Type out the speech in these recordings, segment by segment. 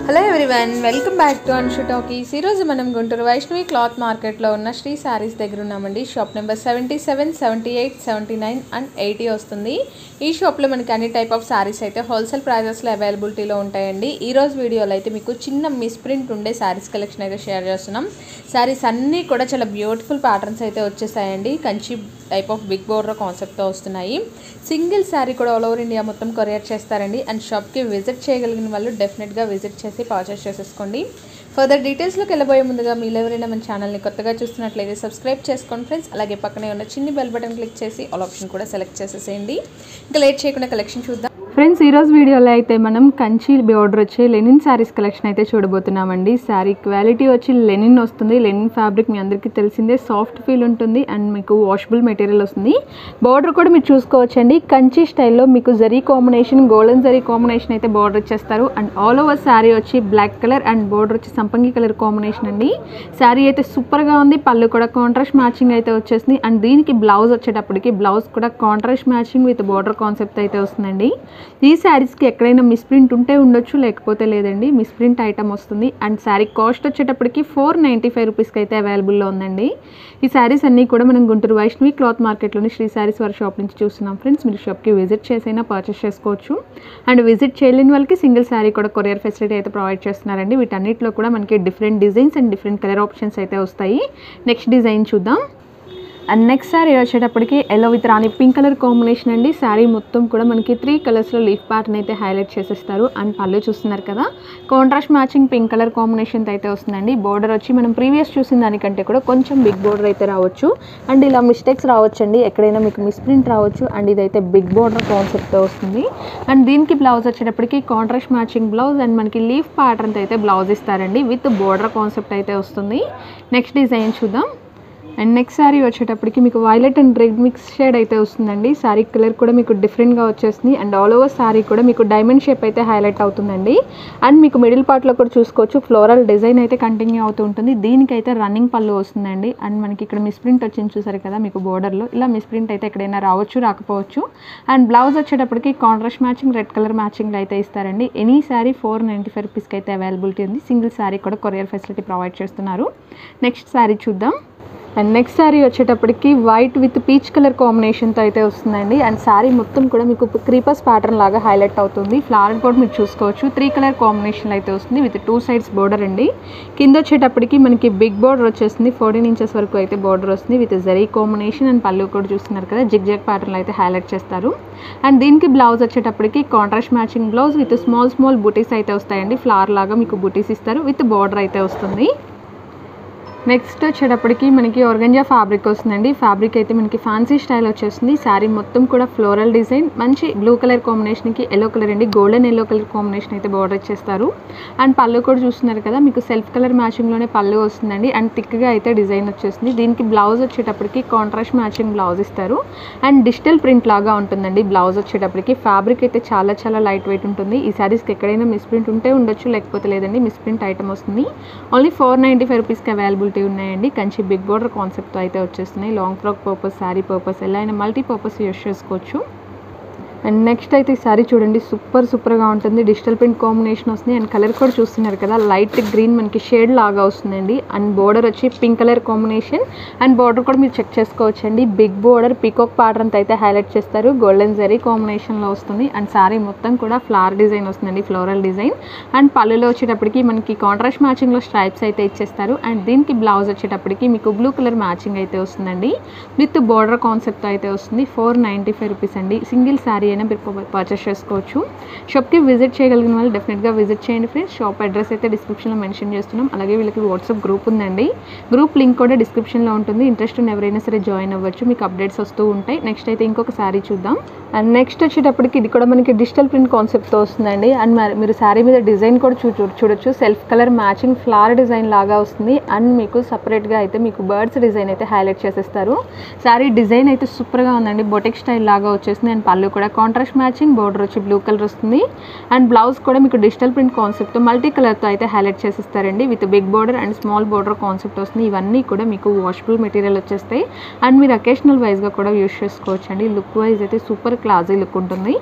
hello everyone welcome back to Anshu talkies ఈరోజు మనం Guntur Vaishnavi cloth మార్కెట్లో ఉన్న శ్రీ శారీస్ దగ్గర ఉన్నామండి shop number seventy seven seventy eight seventy nine and eighty వస్తుంది ఈ షాప్లో మనకి అన్ని టైప్ ఆఫ్ శారీస్ అయితే హోల్సేల్ ప్రైజెస్లో అవైలబిలిటీలో ఉంటాయండి ఈ రోజు వీడియోలో అయితే మీకు చిన్న మిస్ప్రింట్ ఉండే శారీస్ కలెక్షన్ అయితే షేర్ చేస్తున్నాం శారీస్ అన్నీ కూడా చాలా బ్యూటిఫుల్ ప్యాటర్న్స్ అయితే వచ్చేసాయండి Kanchi type of big border కాన్సెప్ట్తో వస్తున్నాయి సింగిల్ శారీ కూడా ఆల్ ఓవర్ ఇండియా మొత్తం కొరియర్ చేస్తారండి అండ్ షాప్కి విజిట్ చేయగలిగిన వాళ్ళు డెఫినెట్గా విజిట్ చేసి పర్చేస్ చేసేసుకోండి ఫర్దర్ డీటెయిల్స్లోకి వెళ్ళబోయే ముందుగా మీరు ఎవరైనా మన ఛానల్ని కొత్తగా చూస్తున్నట్లయితే సబ్స్క్రైబ్ చేసుకోండి ఫ్రెండ్స్ అలాగే పక్కనే ఉన్న చిన్ని బెల్ బటన్ క్లిక్ చేసి ఆల్ ఆప్షన్ కూడా సెలెక్ట్ చేసేసేయండి ఇంకా లేట్ చేయకుండా కలెక్షన్ చూద్దాం ఫ్రెండ్స్ ఈరోజు వీడియోలో అయితే మనం కంచి బోర్డర్ వచ్చి లెనిన్ శారీస్ కలెక్షన్ అయితే చూడబోతున్నామండి శారీ క్వాలిటీ వచ్చి లెనిన్ వస్తుంది లెనిన్ ఫ్యాబ్రిక్ మీ అందరికీ తెలిసిందే సాఫ్ట్ ఫీల్ ఉంటుంది అండ్ మీకు వాషబుల్ మెటీరియల్ వస్తుంది బార్డర్ కూడా మీరు చూసుకోవచ్చండి కంచి స్టైల్లో మీకు zari combination golden zari combination అయితే బార్డర్ ఇచ్చేస్తారు అండ్ ఆల్ ఓవర్ శారీ వచ్చి బ్లాక్ కలర్ అండ్ బార్డర్ వచ్చి సంపంగి కలర్ కాంబినేషన్ అండి శారీ అయితే సూపర్గా ఉంది పళ్ళు కూడా కాంట్రాస్ట్ మ్యాచింగ్ అయితే వచ్చేసింది అండ్ దీనికి బ్లౌజ్ వచ్చేటప్పటికి బ్లౌజ్ కూడా contrast matching with border concept అయితే వస్తుందండి ఈ శారీస్కి ఎక్కడైనా మిస్ప్రింట్ ఉంటే ఉండొచ్చు లేకపోతే లేదండి మిస్ప్రింట్ ఐటమ్ వస్తుంది అండ్ శారీ కాస్ట్ వచ్చేటప్పటికి ఫోర్ నైంటీ ఫైవ్ రూపీస్కి అయితే అవైలబుల్లో ఉందండి ఈ శారీస్ అన్నీ కూడా మనం గుంటూరు వైష్ణవి క్లాత్ మార్కెట్లోని శ్రీ శారీస్ వారి షాప్ నుంచి చూస్తున్నాం ఫ్రెండ్స్ మీరు షాప్కి విజిట్ చేసైనా పర్చేస్ చేసుకోవచ్చు అండ్ విజిట్ చేయలేని వాళ్ళకి సింగిల్ శారీ కూడా కొరియర్ ఫెసిలిటీ అయితే ప్రొవైడ్ చేస్తున్నారండి వీటన్నిటిలో కూడా మనకి different designs and different colour options అయితే వస్తాయి నెక్స్ట్ డిజైన్ చూద్దాం అండ్ నెక్స్ట్ శారీ వచ్చేటప్పటికి yellow with rani pink colour combination అండి శారీ మొత్తం కూడా మనకి త్రీ కలర్స్లో లీఫ్ ప్యాటర్న్ అయితే హైలైట్ చేసేస్తారు అండ్ పళ్ళు చూస్తున్నారు కదా contrast matching pink colour combination అయితే వస్తుందండి బోర్డర్ వచ్చి మనం ప్రీవియస్ చూసిన దానికంటే కూడా కొంచెం బిగ్ బోర్డర్ అయితే రావచ్చు అండ్ ఇలా మిస్టేక్స్ రావచ్చండి ఎక్కడైనా మీకు మిస్ప్రింట్ రావచ్చు అండ్ ఇదైతే బిగ్ బోర్డర్ కాన్సెప్ట్తో వస్తుంది అండ్ దీనికి బ్లౌజ్ వచ్చేటప్పటికి కాంట్రాస్ట్ మ్యాచింగ్ బ్లౌజ్ అండ్ మనకి లీఫ్ ప్యాటర్న్ అయితే బ్లౌజ్ ఇస్తారండి విత్ బోర్డర్ కాన్సెప్ట్ అయితే వస్తుంది నెక్స్ట్ డిజైన్ చూద్దాం అండ్ నెక్స్ట్ శారీ వచ్చేటప్పటికి మీకు violet and red mix shade అయితే వస్తుందండి శారీ కలర్ కూడా మీకు డిఫరెంట్గా వచ్చేస్తుంది అండ్ ఆల్ ఓవర్ శారీ కూడా మీకు డైమండ్ షేప్ అయితే హైలైట్ అవుతుందండి అండ్ మీకు మిడిల్ పార్ట్లో కూడా చూసుకోవచ్చు ఫ్లోరల్ డిజైన్ అయితే కంటిన్యూ అవుతూ ఉంటుంది దీనికైతే రన్నింగ్ పళ్ళు వస్తుందండి అండ్ మనకి ఇక్కడ మిస్ప్రింట్ వచ్చింది చూసారు కదా మీకు బోర్డర్లో ఇలా మిస్ప్రింట్ అయితే ఎక్కడైనా రావచ్చు రాకపోవచ్చు అండ్ బ్లౌజ్ వచ్చేటప్పటికి contrast matching red colour matching అయితే ఇస్తారండి any sari four ninety five రూపీస్కి అయితే అవైలబిలిటీ ఉంది సింగిల్ శారీ కూడా కొరియర్ ఫెసిలిటీ ప్రొవైడ్ చేస్తున్నారు నెక్స్ట్ శారీ చూద్దాం అండ్ నెక్స్ట్ శారీ వచ్చేటప్పటికి వైట్ విత్ పీచ్ కలర్ కాంబినేషన్తో అయితే వస్తుందండి అండ్ శారీ మొత్తం కూడా మీకు క్రీపర్స్ ప్యాటర్న్ లాగా హైలైట్ అవుతుంది ఫ్లవర్ కూడా మీరు చూసుకోవచ్చు త్రీ కలర్ కాంబినేషన్లో అయితే వస్తుంది విత్ టూ సైడ్స్ బోర్డర్ అండి కింద వచ్చేటప్పటికి మనకి బిగ్ బోర్డర్ వచ్చేస్తుంది ఫోర్టీన్ ఇంచెస్ వరకు అయితే బోర్డర్ వస్తుంది విత్ జరీ కాంబినేషన్ అండ్ పళ్ళు కూడా చూస్తున్నారు కదా జిగ్ జగ్ ప్యాటర్న్లో అయితే హైలైట్ చేస్తారు అండ్ దీనికి బ్లౌజ్ వచ్చేటప్పటికి contrast matching blouse with small small butis అయితే వస్తాయండి ఫ్లవర్ లాగా మీకు బుటీస్ ఇస్తారు విత్ బోర్డర్ అయితే వస్తుంది నెక్స్ట్ వచ్చేటప్పటికి మనకి ఆర్గంజా ఫ్యాబ్రిక్ వస్తుందండి ఫ్యాబ్రిక్ అయితే మనకి ఫ్యాన్సీ స్టైల్ వచ్చేస్తుంది శారీ మొత్తం కూడా ఫ్లోరల్ డిజైన్ మంచి బ్లూ కలర్ కాంబినేషన్కి ఎల్లో కలర్ అండి గోల్డెన్ ఎల్లో కలర్ కాంబినేషన్ అయితే బార్డర్ ఇచ్చేస్తారు అండ్ పళ్ళు కూడా చూస్తున్నారు కదా మీకు సెల్ఫ్ కలర్ మ్యాచింగ్లోనే పళ్ళు వస్తుందండి అండ్ థిక్గా అయితే డిజైన్ వచ్చేస్తుంది దీనికి బ్లౌజ్ వచ్చేటప్పటికి కాంట్రాస్ట్ మ్యాచింగ్ బ్లౌజ్ ఇస్తారు అండ్ డిజిటల్ ప్రింట్ లాగా ఉంటుందండి బ్లౌజ్ వచ్చేటప్పటికి ఫ్యాబ్రిక్ అయితే చాలా చాలా లైట్ వెయిట్ ఉంటుంది ఈ శారీస్కి ఎక్కడైనా మిస్ప్రింట్ ఉంటే ఉండొచ్చు లేకపోతే లేదండి మిస్ప్రింట్ ఐటమ్ వస్తుంది ఓన్లీ ఫోర్ నైంటీ ఫైవ్ రూపీస్కి అవైలబిలిటీ ఉన్నాయండి కంచి బిగ్ బోర్డర్ కాన్సెప్ట్తో అయితే వచ్చేస్తున్నాయి long frock purpose sari purpose ఎలా అయినా మల్టీ పర్పస్ యూస్ చేసుకోవచ్చు అండ్ నెక్స్ట్ అయితే ఈ శారీ చూడండి సూపర్ సూపర్గా ఉంటుంది డిజిటల్ ప్రింట్ కాంబినేషన్ వస్తుంది అండ్ కలర్ కూడా చూస్తున్నారు కదా లైట్ గ్రీన్ మనకి షేడ్ లాగా వస్తుందండి అండ్ బోర్డర్ వచ్చి pink colour combination and border కూడా మీరు చెక్ చేసుకోవచ్చండి బిగ్ బోర్డర్ పికాక్ ప్యాటర్న్ అయితే హైలైట్ చేస్తారు గోల్డెన్ జరీ కాంబినేషన్లో వస్తుంది అండ్ శారీ మొత్తం కూడా ఫ్లవర్ డిజైన్ వస్తుందండి ఫ్లోరల్ డిజైన్ అండ్ పళ్ళులో వచ్చేటప్పటికి మనకి కాంట్రాస్ట్ మ్యాచింగ్లో స్ట్రైప్స్ అయితే ఇచ్చేస్తారు అండ్ దీనికి బ్లౌజ్ వచ్చేటప్పటికి మీకు బ్లూ కలర్ మ్యాచింగ్ అయితే వస్తుందండి విత్ బోర్డర్ కాన్సెప్ట్ అయితే వస్తుంది ఫోర్ నైంటీ ఫైవ్ రూపీస్ అండి సింగిల్ శారీ అయినా మీరు పర్చేస్ చేసుకోవచ్చు షాప్కి విజిట్ చేయగలిగిన వాళ్ళు డెఫినెట్గా విజిట్ చేయండి ఫ్రెండ్స్ షాప్ అడ్రస్ అయితే డిస్క్రిప్షన్లో మెన్షన్ చేస్తున్నాం అలాగే వీళ్ళకి వాట్సాప్ గ్రూప్ ఉందండి గ్రూప్ లింక్ కూడా డిస్క్రిప్షన్లో ఉంటుంది ఇంట్రెస్ట్ ఉన్న ఎవరైనా సరే జాయిన్ అవ్వచ్చు మీకు అప్డేట్స్ వస్తూ ఉంటాయి నెక్స్ట్ అయితే ఇంకొక శారీ చూద్దాం అండ్ నెక్స్ట్ వచ్చేటప్పటికి ఇది కూడా మనకి డిజిటల్ ప్రింట్ కాన్సెప్ట్తో వస్తుందండి అండ్ మరి మీరు శారీ మీద డిజైన్ కూడా చూ చూ- చూడొచ్చు self colour matching flower design లాగా వస్తుంది అండ్ మీకు సపరేట్గా అయితే మీకు బర్డ్స్ డిజైన్ అయితే హైలైట్ చేసేస్తారు శారీ డిజైన్ అయితే సూపర్గా ఉందండి బొటిక్ స్టైల్ లాగా వచ్చేసింది అండ్ పళ్ళు కూడా కాంట్రాస్ట్ మ్యాచింగ్ బోర్డర్ వచ్చి బ్లూ కలర్ వస్తుంది అండ్ బ్లౌజ్ కూడా మీకు డిజిటల్ ప్రింట్ కాన్సెప్ట్ మల్టీ కలర్తో అయితే హైలైట్ చేసేస్తారండి with big border and small border concept వస్తుంది ఇవన్నీ కూడా మీకు వాషబుల్ మెటీరియల్ వచ్చేస్తాయి అండ్ మీరు అకేషనల్ వైజ్గా కూడా యూస్ చేసుకోవచ్చు అండి లుక్ వైజ్ అయితే సూపర్ క్లాజీ లుక్ ఉంటుంది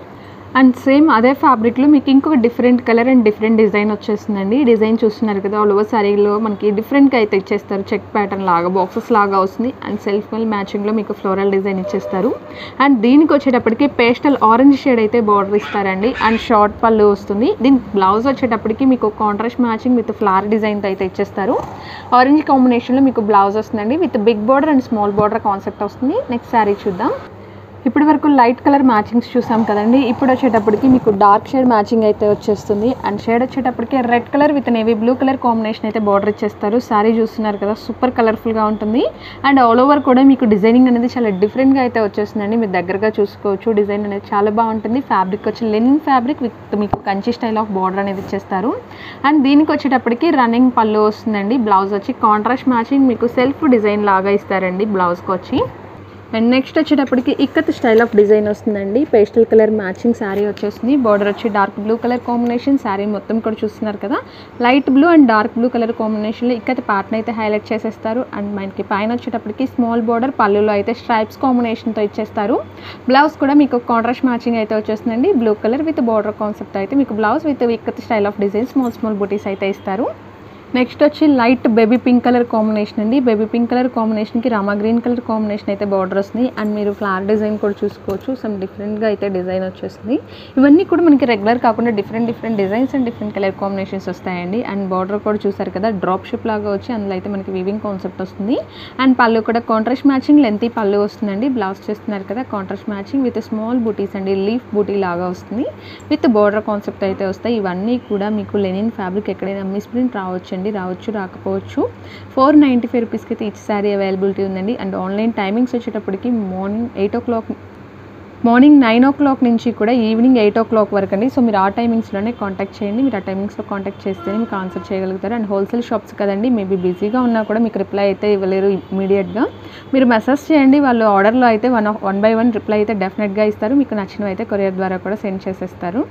అండ్ సేమ్ అదే ఫ్యాబ్రిక్లో మీకు ఇంకొక different colour and different design వచ్చేస్తుందండి ఈ డిజైన్ చూస్తున్నారు కదా ఆల్ ఓవర్ శారీలో మనకి డిఫరెంట్గా అయితే ఇచ్చేస్తారు చెక్ ప్యాటర్న్ లాగా బాక్సెస్ లాగా వస్తుంది అండ్ సెల్ఫ్ మెల్ మ్యాచింగ్లో మీకు ఫ్లోరల్ డిజైన్ ఇచ్చేస్తారు అండ్ దీనికి వచ్చేటప్పటికి పేస్టల్ ఆరెంజ్ షేడ్ అయితే బార్డర్ ఇస్తారండి అండ్ షార్ట్ పళ్ళు వస్తుంది దీనికి బ్లౌజ్ వచ్చేటప్పటికి మీకు కాంట్రాస్ట్ మ్యాచింగ్ విత్ ఫ్లవర్ డిజైన్తో అయితే ఇచ్చేస్తారు ఆరెంజ్ కాంబినేషన్లో మీకు బ్లౌజ్ వస్తుందండి with big border and small border concept వస్తుంది నెక్స్ట్ శారీ చూద్దాం ఇప్పటి వరకు లైట్ కలర్ మ్యాచింగ్స్ చూసాం కదండి ఇప్పుడు వచ్చేటప్పటికి మీకు డార్క్ షేడ్ మ్యాచింగ్ అయితే వచ్చేస్తుంది అండ్ షేడ్ వచ్చేటప్పటికి red colour with navy blue colour combination అయితే బార్డర్ ఇచ్చేస్తారు శారీ చూస్తున్నారు కదా సూపర్ కలర్ఫుల్గా ఉంటుంది అండ్ ఆల్ ఓవర్ కూడా మీకు డిజైనింగ్ అనేది చాలా డిఫరెంట్గా అయితే వచ్చేస్తుందండి మీరు దగ్గరగా చూసుకోవచ్చు డిజైన్ అనేది చాలా బాగుంటుంది ఫ్యాబ్రిక్ వచ్చి లెనిన్ ఫ్యాబ్రిక్ విత్ మీకు కంచి స్టైల్ ఆఫ్ బార్డర్ అనేది ఇచ్చేస్తారు అండ్ దీనికి వచ్చేటప్పటికి రన్నింగ్ పళ్ళు వస్తుందండి బ్లౌజ్ వచ్చి కాంట్రాస్ట్ మ్యాచింగ్ మీకు సెల్ఫ్ డిజైన్ లాగా ఇస్తారండి బ్లౌజ్కి వచ్చి అండ్ నెక్స్ట్ వచ్చేటప్పటికి ఇక్కత్ స్టైల్ ఆఫ్ డిజైన్ వస్తుందండి పేస్టల్ కలర్ మ్యాచింగ్ శారీ వచ్చేస్తుంది బార్డర్ వచ్చి dark blue colour combination sari మొత్తం కూడా చూస్తున్నారు కదా light blue and dark blue colour కాంబినేషన్లో ఇక్కత్ ప్యాటర్న్ అయితే హైలైట్ చేసేస్తారు అండ్ మనకి పైన వచ్చేటప్పటికి స్మాల్ బార్డర్ పళ్ళులో అయితే స్ట్రైప్స్ కాంబినేషన్తో ఇచ్చేస్తారు బ్లౌజ్ కూడా మీకు కాంట్రాస్ట్ మ్యాచింగ్ అయితే వచ్చేస్తుందండి blue colour with border concept అయితే మీకు blouse with ikat style of design small small butis అయితే ఇస్తారు నెక్స్ట్ వచ్చి light baby pink colour combination అండి బేబీ పింక్ కలర్ కాంబినేషన్కి రామా గ్రీన్ కలర్ కాంబినేషన్ అయితే బార్డర్ వస్తుంది అండ్ మీరు ఫ్లవర్ డిజైన్ కూడా చూసుకోవచ్చు సమ్ డిఫరెంట్గా అయితే డిజైన్ వచ్చేస్తుంది ఇవన్నీ కూడా మనకి రెగ్యులర్ కాకుండా different different designs and different colour combinations వస్తాయండి అండ్ బార్డర్ కూడా చూసారు కదా డ్రాప్ షిప్ లాగా వచ్చి అందులో అయితే మనకి వీవింగ్ కాన్సెప్ట్ వస్తుంది అండ్ పళ్ళు కూడా కాంట్రాస్ట్ మ్యాచింగ్ లెంతీ పళ్ళు వస్తుందండి బ్లౌజ్ చేస్తున్నారు కదా contrast matching with small butis అండి లీఫ్ బూటీ లాగా వస్తుంది విత్ బార్డర్ కాన్సెప్ట్ అయితే వస్తాయి ఇవన్నీ కూడా మీకు లెనిన్ ఫ్యాబ్రిక్ ఎక్కడైనా మిస్ప్రింట్ రావచ్చండి రావచ్చు రాకపోవచ్చు ఫోర్ నైంటీ ఫైవ్ రూపీస్కి అయితే ఇచ్చి శారీ అవైలబిలిటీ ఉందండి అండ్ ఆన్లైన్ టైమింగ్స్ వచ్చేటప్పటికి morning eight o'clock morning nine o'clock నుంచి కూడా ఈవినింగ్ ఎయిట్ ఓ క్లాక్ వరకు అండి సో మీరు ఆ టైమింగ్స్లోనే కాంటాక్ట్ చేయండి మీరు ఆ టైమింగ్స్లో కాంటాక్ట్ చేస్తేనే మీకు ఆన్సర్ చేయగలుగుతారు అండ్ హోల్సేల్ షాప్స్ కదండి మేబీ బిజీగా ఉన్నా కూడా మీకు రిప్లై అయితే ఇవ్వలేరు ఇమీడియట్గా మీరు మెసేజ్ చేయండి వాళ్ళు ఆర్డర్లో అయితే one one by one reply అయితే డెఫినెట్గా ఇస్తారు మీకు నచ్చినవి అయితే కొరియర్ ద్వారా కూడా సెండ్ చేసేస్తారు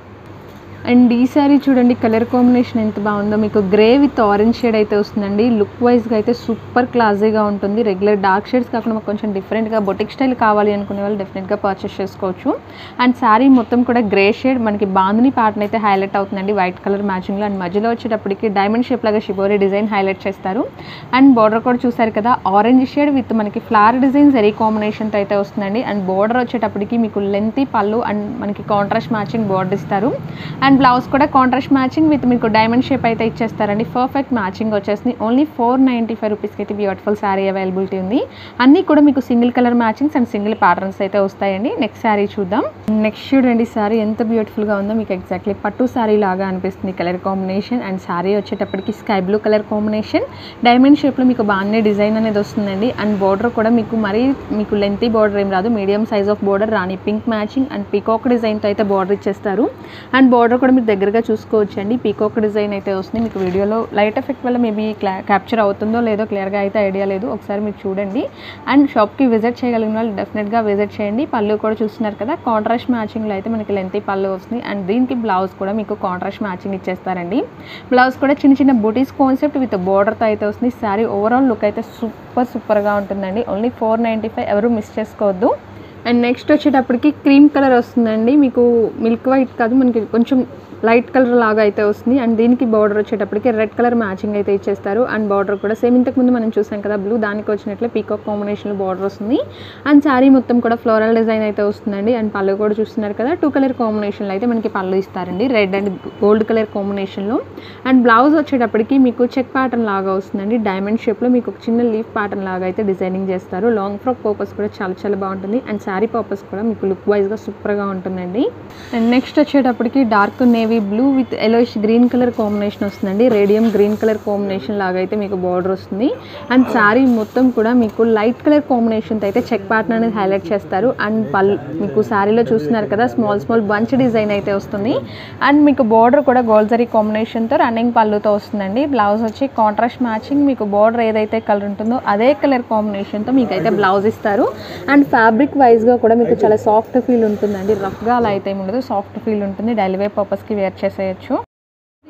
అండ్ ఈ సారీ చూడండి కలర్ కాంబినేషన్ ఎంత బాగుందో మీకు గ్రే విత్ ఆరెంజ్ షేడ్ అయితే వస్తుందండి లుక్ వైజ్గా అయితే సూపర్ క్లాజీగా ఉంటుంది రెగ్యులర్ డార్క్ షేడ్స్ కాకుండా మాకు కొంచెం డిఫరెంట్గా బొటిక్ స్టైల్ కావాలి అనుకునే వాళ్ళు డెఫినెట్గా పర్చేస్ చేసుకోవచ్చు అండ్ శారీ మొత్తం కూడా గ్రే షేడ్ మనకి బాందుని ప్యాటర్న్ అయితే హైలైట్ అవుతుందండి వైట్ కలర్ మ్యాచింగ్లో అండ్ మధ్యలో వచ్చేటప్పటికి డైమండ్ షేప్ లాగా షిబోరీ డిజైన్ హైలైట్ చేస్తారు అండ్ బార్డర్ కూడా చూసారు కదా ఆరెంజ్ షేడ్ విత్ మనకి ఫ్లవర్ డిజైన్ జరీ కాంబినేషన్తో అయితే వస్తుందండి అండ్ బార్డర్ వచ్చేటప్పటికి మీకు లెంతీ పళ్ళు అండ్ మనకి కాంట్రాస్ట్ మ్యాచింగ్ బార్డర్ ఇస్తారు అండ్ బ్లౌజ్ కూడా కాంట్రాస్ట్ మ్యాచింగ్ విత్ మీకు డైమండ్ షేప్ అయితే ఇచ్చేస్తారండి పర్ఫెక్ట్ మ్యాచింగ్ వచ్చేసింది ఓన్లీ ఫోర్ నైంటీ ఫైవ్ రూపీస్కి అయితే బ్యూటిఫుల్ శారీ అవైలబిలిటీ ఉంది అన్నీ కూడా మీకు single colour matchings and single patterns అయితే వస్తాయండి నెక్స్ట్ శారీ చూద్దాం నెక్స్ట్ చూడండి శారీ ఎంత బ్యూటిఫుల్గా ఉందో మీకు ఎగ్జాక్ట్లీ పట్టు శారీ లాగా అనిపిస్తుంది కలర్ కాంబినేషన్ అండ్ శారీ వచ్చేటప్పటికి sky blue colour combination diamond షేప్లో మీకు బాగానే డిజైన్ అనేది వస్తుందండి అండ్ బార్డర్ కూడా మీకు మరీ మీకు లెంతీ బార్డర్ ఏం రాదు medium size of border rani pink matching and peacock డిజైన్తో అయితే బార్డర్ ఇచ్చేస్తారు అండ్ బార్డర్ కూడా మీరు దగ్గరగా చూసుకోవచ్చు అండి పీకాక్ డిజైన్ అయితే వస్తుంది మీకు వీడియోలో లైట్ ఎఫెక్ట్ వల్ల మేబీ క్లా క్యాప్చర్ అవుతుందో లేదో క్లియర్గా అయితే ఐడియా లేదు ఒకసారి మీరు చూడండి అండ్ షాప్కి విజిట్ చేయగలిగిన వాళ్ళు డెఫినెట్గా విజిట్ చేయండి పళ్ళు కూడా చూస్తున్నారు కదా కాంట్రాస్ట్ మ్యాచింగ్లో అయితే మనకి లెంతీ పళ్ళు వస్తుంది అండ్ దీనికి బ్లౌజ్ కూడా మీకు కాంట్రాస్ట్ మ్యాచింగ్ ఇచ్చేస్తారండి బ్లౌజ్ కూడా చిన్న చిన్న బూటీస్ కాన్సెప్ట్ విత్ బోర్డర్తో అయితే వస్తుంది శారీ ఓవరాల్ లుక్ అయితే సూపర్ సూపర్గా ఉంటుందండి ఓన్లీ ఫోర్ నైంటీ ఫైవ్ ఎవరు మిస్ చేసుకోవద్దు అండ్ నెక్స్ట్ వచ్చేటప్పటికి క్రీమ్ కలర్ వస్తుందండి మీకు మిల్క్ వైట్ కాదు మనకి కొంచెం లైట్ కలర్ లాగా అయితే వస్తుంది అండ్ దీనికి బార్డర్ వచ్చేటప్పటికి రెడ్ కలర్ మ్యాచింగ్ అయితే ఇచ్చేస్తారు అండ్ బార్డర్ కూడా సేమ్ ఇంతకుముందు మనం చూసాం కదా బ్లూ దానికి వచ్చినట్లే పీకాక్ కాంబినేషన్లో బార్డర్ వస్తుంది అండ్ శారీ మొత్తం కూడా ఫ్లోరల్ డిజైన్ అయితే వస్తుందండి అండ్ పళ్ళు కూడా చూస్తున్నారు కదా టూ కలర్ కాంబినేషన్లో అయితే మనకి పళ్ళు ఇస్తారండి రెడ్ అండ్ గోల్డ్ కలర్ కాంబినేషన్లో అండ్ బ్లౌజ్ వచ్చేటప్పటికి మీకు చెక్ ప్యాటర్న్ లాగా వస్తుందండి డైమండ్ షేప్లో మీకు ఒక చిన్న లీఫ్ ప్యాటర్న్ లాగా అయితే డిజైనింగ్ చేస్తారు లాంగ్ ఫ్రాక్ పర్పస్ కూడా చాలా చాలా బాగుంటుంది అండ్ శారీ పర్పస్ కూడా మీకు లుక్ వైజ్గా సూపర్గా ఉంటుందండి అండ్ నెక్స్ట్ వచ్చేటప్పటికి dark navy blue with yellowish green colour combination వస్తుందండి రేడియం గ్రీన్ కలర్ కాంబినేషన్ లాగా అయితే మీకు బార్డర్ వస్తుంది అండ్ శారీ మొత్తం కూడా మీకు లైట్ కలర్ కాంబినేషన్తో అయితే చెక్ ప్యాటర్న్ అనేది హైలైట్ చేస్తారు అండ్ పల్ మీకు శారీలో చూస్తున్నారు కదా స్మాల్ స్మాల్ బంచ్ డిజైన్ అయితే వస్తుంది అండ్ మీకు బార్డర్ కూడా గోల్జరీ కాంబినేషన్తో రన్నింగ్ పళ్ళుతో వస్తుందండి బ్లౌజ్ వచ్చి కాంట్రాస్ట్ మ్యాచింగ్ మీకు బార్డర్ ఏదైతే కలర్ ఉంటుందో అదే కలర్ కాంబినేషన్తో మీకు అయితే బ్లౌజ్ ఇస్తారు అండ్ ఫ్యాబ్రిక్ వైజ్గా కూడా మీకు చాలా సాఫ్ట్ ఫీల్ ఉంటుందండి రఫ్గా అలా అయితే ఏమి ఉండదు సాఫ్ట్ ఫీల్ ఉంటుంది డైలీ వేర్ పర్పస్కి వేర్ చేసేయచ్చు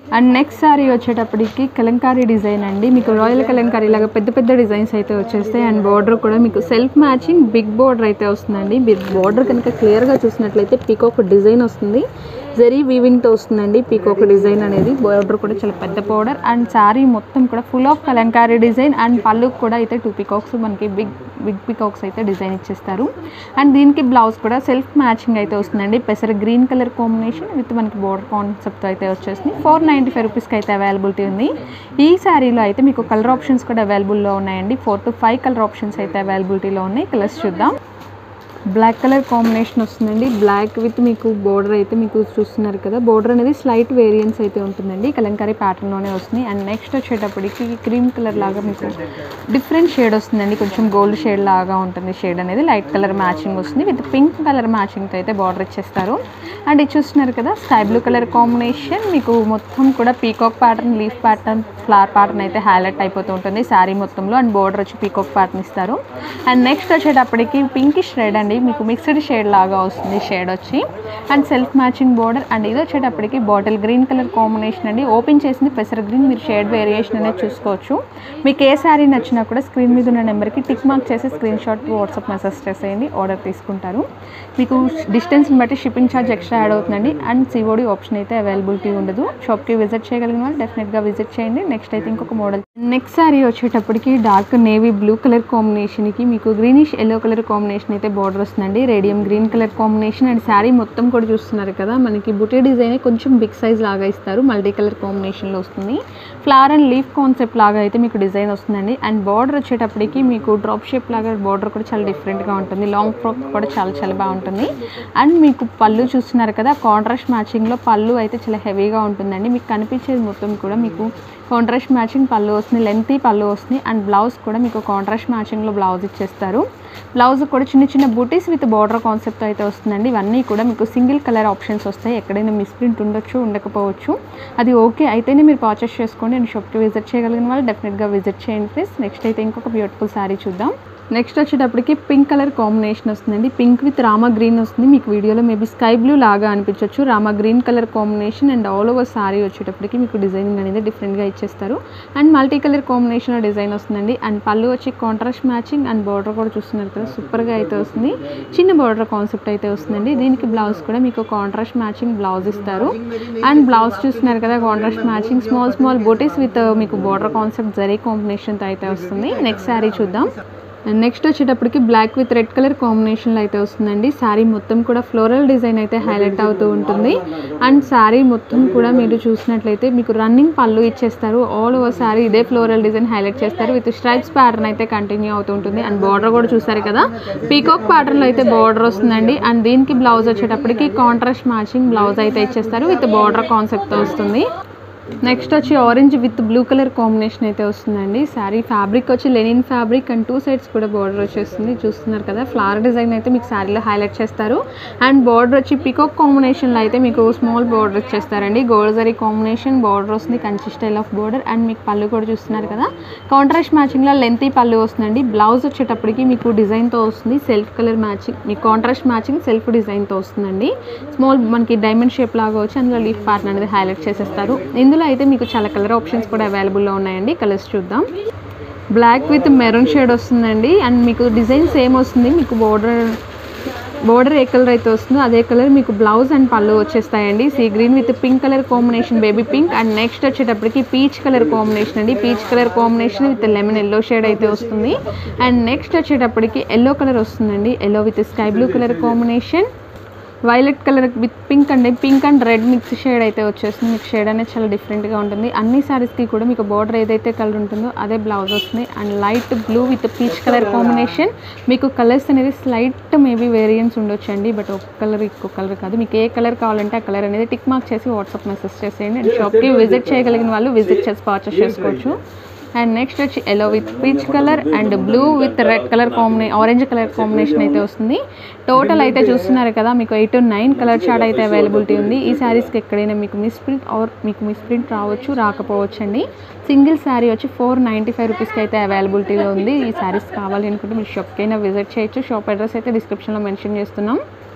అండ్ నెక్స్ట్ సారీ వచ్చేటప్పటికి కలంకారీ డిజైన్ అండి మీకు రాయల్ కలంకారీ లాగా పెద్ద పెద్ద డిజైన్స్ అయితే వచ్చేస్తాయి అండ్ బార్డర్ కూడా మీకు సెల్ఫ్ మ్యాచింగ్ బిగ్ బార్డర్ అయితే వస్తుందండి మీరు బార్డర్ కనుక క్లియర్గా చూసినట్లయితే పీకాక్ డిజైన్ వస్తుంది జరీ వీవింగ్తో వస్తుందండి పీకాక్ డిజైన్ అనేది బార్డర్ కూడా చాలా పెద్ద బార్డర్ అండ్ శారీ మొత్తం కూడా full of kalamkari design and పళ్ళు కూడా అయితే టూ పీకాక్స్ మనకి బిగ్ బిగ్ పీకాక్స్ అయితే డిజైన్ ఇచ్చేస్తారు అండ్ దీనికి బ్లౌజ్ కూడా సెల్ఫ్ మ్యాచింగ్ అయితే వస్తుందండి పెసర గ్రీన్ కలర్ కాంబినేషన్ విత్ మనకి బార్డర్ కాన్సెప్ట్ అయితే వచ్చేసింది ఫోర్ నైంటీ ఫైవ్ రూపీస్కి అయితే అవైలబిలిటీ ఉంది ఈ శారీలో అయితే మీకు కలర్ ఆప్షన్స్ కూడా అవైలబుల్లో ఉన్నాయండి four to five colour options అయితే అవైలబిలిటీలో ఉన్నాయి కలర్స్ చూద్దాం బ్లాక్ కలర్ కాంబినేషన్ వస్తుందండి బ్లాక్ విత్ మీకు బోర్డర్ అయితే మీకు చూస్తున్నారు కదా బోర్డర్ అనేది స్లైట్ వేరియన్స్ అయితే ఉంటుందండి కలంకారీ ప్యాటర్న్లోనే వస్తుంది అండ్ నెక్స్ట్ వచ్చేటప్పటికి క్రీమ్ కలర్ లాగా మీకు డిఫరెంట్ షేడ్ వస్తుందండి కొంచెం గోల్డ్ షేడ్ లాగా ఉంటుంది షేడ్ అనేది లైట్ కలర్ మ్యాచింగ్ వస్తుంది విత్ పింక్ కలర్ మ్యాచింగ్తో అయితే బార్డర్ ఇచ్చేస్తారు అండ్ ఇది చూస్తున్నారు కదా స్కై బ్లూ కలర్ కాంబినేషన్ మీకు మొత్తం కూడా peacock pattern leaf pattern flower pattern అయితే హైలైట్ అయిపోతూ ఉంటుంది శారీ మొత్తంలో అండ్ బోర్డర్ వచ్చి పీకాక్ ప్యాటర్న్ ఇస్తారు అండ్ నెక్స్ట్ వచ్చేటప్పటికి పింకిష్ రెడ్ అండి మీకు మిక్స్డ్ షేడ్ లాగా వస్తుంది షేడ్ వచ్చి and self matching border and ఇది వచ్చేటప్పటికి బాటిల్ గ్రీన్ కలర్ కాంబినేషన్ అండి ఓపెన్ చేసింది పెసర గ్రీన్ మీరు షేడ్ వేరియేషన్ అనేది చూసుకోవచ్చు మీకు ఏ శారీ నచ్చినా కూడా స్క్రీన్ మీద ఉన్న నెంబర్కి టిక్ మార్క్ చేసి స్క్రీన్ షాట్ వాట్సాప్ మెసేజ్ చేసేయండి ఆర్డర్ తీసుకుంటారు మీకు డిస్టెన్స్ని బట్టి షిప్పింగ్ ఛార్జ్ ఎక్స్ట్రా యాడ్ అవుతుందండి అండ్ సిఓడి ఆప్షన్ అయితే అవైలబిలిటీ ఉండదు షాప్కి విజిట్ చేయగలిగిన వాళ్ళు డెఫినెట్గా విజిట్ చేయండి నెక్స్ట్ అయితే ఇంకొక మోడల్ నెక్స్ట్ శారీ వచ్చేటప్పటికి డార్క్ నేవీ బ్లూ కలర్ కాంబినేషన్కి మీకు గ్రీనిష్ ఎల్లో కలర్ కాంబినేషన్ అయితే బార్డర్ వస్తుందండి radium green colour combination and sari మొత్తం కూడా చూస్తున్నారు కదా మనకి బుటే డిజైన్ కొంచెం బిగ్ సైజ్ లాగా ఇస్తారు మల్టీ కలర్ కాంబినేషన్లో వస్తుంది ఫ్లవర్ అండ్ లీఫ్ కాన్సెప్ట్ లాగా అయితే మీకు డిజైన్ వస్తుందండి అండ్ బార్డర్ వచ్చేటప్పటికి మీకు డ్రాప్ షేప్ లాగా బార్డర్ కూడా చాలా డిఫరెంట్గా ఉంటుంది లాంగ్ ఫ్రాక్ కూడా చాలా చాలా బాగుంటుంది అండ్ మీకు పళ్ళు చూస్తున్నారు కదా కాంట్రాస్ట్ మ్యాచింగ్లో పళ్ళు అయితే చాలా హెవీగా ఉంటుందండి మీకు కనిపించేది మొత్తం కూడా మీకు కాంట్రాస్ట్ మ్యాచింగ్ పళ్ళు వస్తుంది లెంతీ పళ్ళు వస్తుంది అండ్ బ్లౌజ్ కూడా మీకు కాంట్రాస్ట్ మ్యాచింగ్లో బ్లౌజ్ ఇచ్చేస్తారు బ్లౌజ్ కూడా చిన్న చిన్న బూటీస్ విత్ బార్డర్ కాన్సెప్ట్ అయితే వస్తుందండి ఇవన్నీ కూడా మీకు సింగిల్ కలర్ ఆప్షన్స్ వస్తాయి ఎక్కడైనా మిస్ప్రింట్ ఉండొచ్చు ఉండకపోవచ్చు అది ఓకే అయితేనే మీరు పర్చేస్ చేసుకోండి అండ్ షాప్కి విజిట్ చేయగలిగిన వాళ్ళు డెఫినెట్గా విజిట్ చేయండి ప్లీజ్ నెక్స్ట్ అయితే ఇంకొక బ్యూటిఫుల్ శారీ చూద్దాం నెక్స్ట్ వచ్చేటప్పటికి పింక్ కలర్ కాంబినేషన్ వస్తుందండి పింక్ విత్ రామా గ్రీన్ వస్తుంది మీకు వీడియోలో మేబీ స్కై బ్లూ లాగా అనిపించవచ్చు rama green colour combination and all over sari వచ్చేటప్పటికి మీకు డిజైనింగ్ అనేది డిఫరెంట్గా ఇచ్చేస్తారు అండ్ మల్టీ కలర్ కాంబినేషన్లో డిజైన్ వస్తుందండి అండ్ పళ్ళు వచ్చి కాంట్రాస్ట్ మ్యాచింగ్ అండ్ బార్డర్ కూడా చూస్తున్నారు కదా సూపర్గా అయితే వస్తుంది చిన్న బార్డర్ కాన్సెప్ట్ అయితే వస్తుందండి దీనికి బ్లౌజ్ కూడా మీకు కాంట్రాస్ట్ మ్యాచింగ్ బ్లౌజ్ ఇస్తారు అండ్ బ్లౌజ్ చూస్తున్నారు కదా కాంట్రాస్ట్ మ్యాచింగ్ స్మాల్ స్మాల్ బోటీస్ విత్ మీకు బార్డర్ కాన్సెప్ట్ జరీ కాంబినేషన్తో అయితే వస్తుంది నెక్స్ట్ శారీ చూద్దాం అండ్ నెక్స్ట్ వచ్చేటప్పటికి బ్లాక్ విత్ రెడ్ కలర్ కాంబినేషన్లో అయితే వస్తుందండి శారీ మొత్తం కూడా ఫ్లోరల్ డిజైన్ అయితే హైలైట్ అవుతూ ఉంటుంది అండ్ శారీ మొత్తం కూడా మీరు చూసినట్లయితే మీకు రన్నింగ్ పళ్ళు ఇచ్చేస్తారు ఆల్ ఓవర్ శారీ ఇదే ఫ్లోరల్ డిజైన్ హైలైట్ చేస్తారు విత్ స్ట్రైప్స్ ప్యాటర్న్ అయితే కంటిన్యూ అవుతూ ఉంటుంది అండ్ బార్డర్ కూడా చూసారు కదా పీకాక్ ప్యాటర్న్లో అయితే బార్డర్ వస్తుందండి అండ్ దీనికి బ్లౌజ్ వచ్చేటప్పటికి కాంట్రాస్ట్ మ్యాచింగ్ బ్లౌజ్ అయితే ఇచ్చేస్తారు విత్ బార్డర్ కాన్సెప్ట్తో వస్తుంది నెక్స్ట్ వచ్చి orange with blue colour combination అయితే వస్తుందండి శారీ ఫ్యాబ్రిక్ వచ్చి linen fabric and two sides కూడా బార్డర్ వచ్చేస్తుంది చూస్తున్నారు కదా ఫ్లవర్ డిజైన్ అయితే మీకు శారీలో హైలైట్ చేస్తారు అండ్ బార్డర్ వచ్చి పికాక్ కాంబినేషన్లో అయితే మీకు స్మాల్ బార్డర్ ఇచ్చేస్తారండి గోల్డ్ జరీ కాంబినేషన్ బార్డర్ వస్తుంది Kanchi style of border and మీకు పళ్ళు కూడా చూస్తున్నారు కదా కాంట్రాస్ట్ మ్యాచింగ్లో లెంతీ పళ్ళు వస్తుందండి బ్లౌజ్ వచ్చేటప్పటికి మీకు డిజైన్తో వస్తుంది సెల్ఫ్ కలర్ మ్యాచింగ్ మీకు కాంట్రాస్ట్ మ్యాచింగ్ సెల్ఫ్ డిజైన్తో వస్తుందండి స్మాల్ మనకి డైమండ్ షేప్ లాగా వచ్చి అందులో లీఫ్ పార్ట్ అనేది హైలైట్ చేసేస్తారు ఇందులో అయితే మీకు చాలా కలర్ ఆప్షన్స్ కూడా అవైలబుల్లో ఉన్నాయండి కలర్స్ చూద్దాం బ్లాక్ విత్ మెరూన్ షేడ్ వస్తుందండి అండ్ మీకు డిజైన్ సేమ్ వస్తుంది మీకు బోర్డర్ బోర్డర్ ఏ కలర్ అయితే వస్తుందో అదే కలర్ మీకు బ్లౌజ్ అండ్ పళ్ళు వచ్చేస్తాయండి sea green with pink colour combination baby pink and next వచ్చేటప్పటికి పీచ్ కలర్ కాంబినేషన్ అండి peach colour combination with lemon yellow shade అయితే వస్తుంది అండ్ నెక్స్ట్ వచ్చేటప్పటికి ఎల్లో కలర్ వస్తుందండి yellow with sky blue colour combination violet colour with pink అండి pink and red mix shade అయితే వచ్చేస్తుంది మీకు షేడ్ అనేది చాలా డిఫరెంట్గా ఉంటుంది అన్ని సారీస్కి కూడా మీకు బార్డర్ ఏదైతే కలర్ ఉంటుందో అదే బ్లౌజ్ వస్తుంది and light blue with peach colour combination మీకు కలర్స్ అనేది స్లైట్ మేబీ వేరియంట్స్ ఉండొచ్చండి బట్ ఒక కలర్ ఇంకో కలర్ కాదు మీకు ఏ కలర్ కావాలంటే ఆ కలర్ అనేది టిక్ మార్క్ చేసి వాట్సాప్ మెసేజ్ చేసేయండి అండ్ షాప్కి విజిట్ చేయగలిగిన వాళ్ళు విజిట్ చేసి పర్చేస్ చేసుకోవచ్చు అండ్ నెక్స్ట్ వచ్చి yellow with peach colour and blue with red colour కాంబినే ఆరెంజ్ కలర్ కాంబినేషన్ అయితే వస్తుంది టోటల్ అయితే చూస్తున్నారు కదా మీకు eight to nine colour chart అయితే అవైలబిలిటీ ఉంది ఈ శారీస్కి ఎక్కడైనా మీకు మిస్ప్రింట్ ఆర్ మీకు మిస్ప్రింట్ రావచ్చు రాకపోవచ్చు అండి సింగిల్ శారీ వచ్చి ఫోర్ నైంటీ ఫైవ్ రూపీస్కి అయితే అవైలబిలిటీలో ఉంది ఈ శారీస్ కావాలి అనుకుంటే మీరు షాప్కి అయినా విజిట్ చేయొచ్చు షాప్ అడ్రస్ అయితే డిస్క్రిప్షన్లో మెన్షన్ చేస్తున్నాం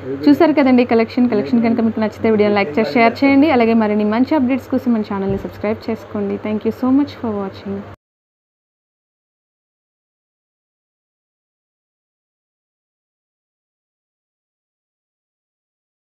చూసారు కదండి కలెక్షన్ కలెక్షన్ కనుక మీకు నచ్చితే వీడియోని లైక్ చేసి షేర్ చేయండి అలాగే మరిన్ని మంచి అప్డేట్స్ కోసం మన ఛానల్ని సబ్స్క్రైబ్ చేసుకోండి thank you so much for watching